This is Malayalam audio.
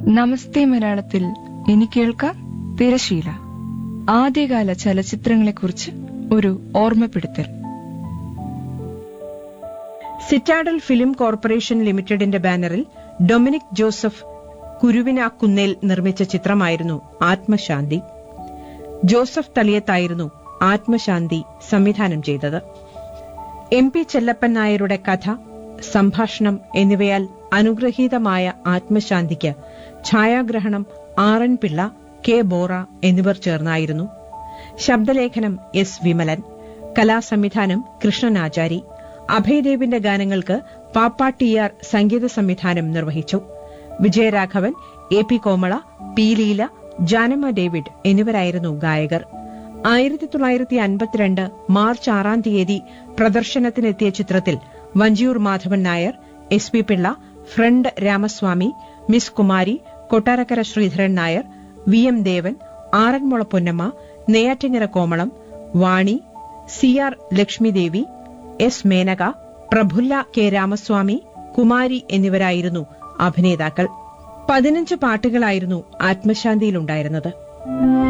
നമസ്തേ മലയാളത്തിൽ ഇനി കേൾക്കാം തിരശീല ആദ്യകാല ചലച്ചിത്രങ്ങളെക്കുറിച്ച് ഒരു ഓർമ്മപ്പെടുത്തൽ സിറ്റാഡൽ ഫിലിം കോർപ്പറേഷൻ ലിമിറ്റഡിന്റെ ബാനറിൽ ഡൊമിനിക് ജോസഫ് കുരുവിനാക്കുന്നേൽ നിർമ്മിച്ച ചിത്രമായിരുന്നു ആത്മശാന്തി ജോസഫ് തളിയത്തായിരുന്നു ആത്മശാന്തി സംവിധാനം ചെയ്തത് എം പി ചെല്ലപ്പൻ നായരുടെ കഥ സംഭാഷണം എന്നിവയാൽ അനുഗ്രഹീതമായ ആത്മശാന്തിക്ക് ഛായാഗ്രഹണം R N Pillai K Bora എന്നിവർ ചേർന്നായിരുന്നു ശബ്ദലേഖനം എസ് വിമലൻ കലാസംവിധാനം കൃഷ്ണനാചാരി അഭയദേവിന്റെ ഗാനങ്ങൾക്ക് പാപ്പാട്ടിയാർ സംഗീത സംവിധാനം നിർവഹിച്ചു Vijayaraghavan A P Komala P Leela Janamma David എന്നിവരായിരുന്നു ഗായകർ ആയിരത്തി തൊള്ളായിരത്തി അൻപത്തിരണ്ട് മാർച്ച് ആറാം തീയതി പ്രദർശനത്തിനെത്തിയ ചിത്രത്തിൽ Vanchiyoor Madhavan Nair S P Pillai friend Ramaswamy miss Kumari Kottarakkara Sreedharan Nair V M Devan Aranmula Ponnamma Neyyattinkara Komalam Vani C R Lakshmidevi S Menaka Praphulla K Ramaswamy Kumari എന്നിവരായിരുന്നു അഭിനേതാക്കൾ പതിനഞ്ച് പാട്ടുകളായിരുന്നു ആത്മശാന്തിയിലുണ്ടായിരുന്നത്